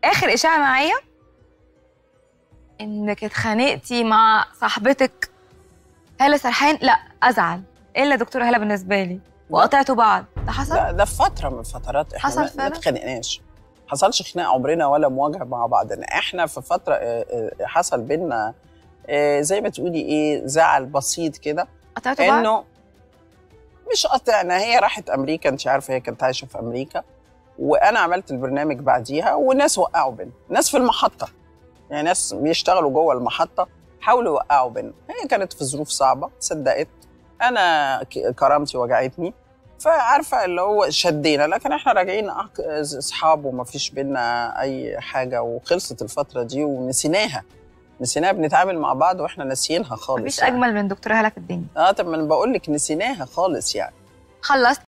اخر اشاعه معايا انك اتخانقتي مع صاحبتك هاله سرحان لا ازعل الا دكتوره هاله بالنسبه لي وقطعتوا بعض ده حصل لا ده في فتره من الفترات احنا حصل ما- ما فعلا؟ اتخانقناش حصلش خناق عمرنا ولا مواجهه مع بعضنا احنا في فتره آه، آه، حصل بينا آه، زي ما تقولي ايه زعل بسيط كده قطعتوا بعض انه مش قطعنا هي راحت امريكا انت عارفه هي كانت عايشه في امريكا وانا عملت البرنامج بعديها والناس وقعوا بينا ناس في المحطه يعني ناس بيشتغلوا جوه المحطه حاولوا يوقعوا بينا هي كانت في ظروف صعبه صدقت انا ك- كرامتي وجعتني فعارفه اللي هو شدينا لكن احنا راجعين أك- اصحاب وما فيش بينا اي حاجه وخلصت الفتره دي ونسيناها نسيناها بنتعامل مع بعض واحنا ناسيينها خالص مفيش يعني. اجمل من دكتوره هاله في الدنيا اه طب ما انا بقول لك نسيناها خالص يعني خلصت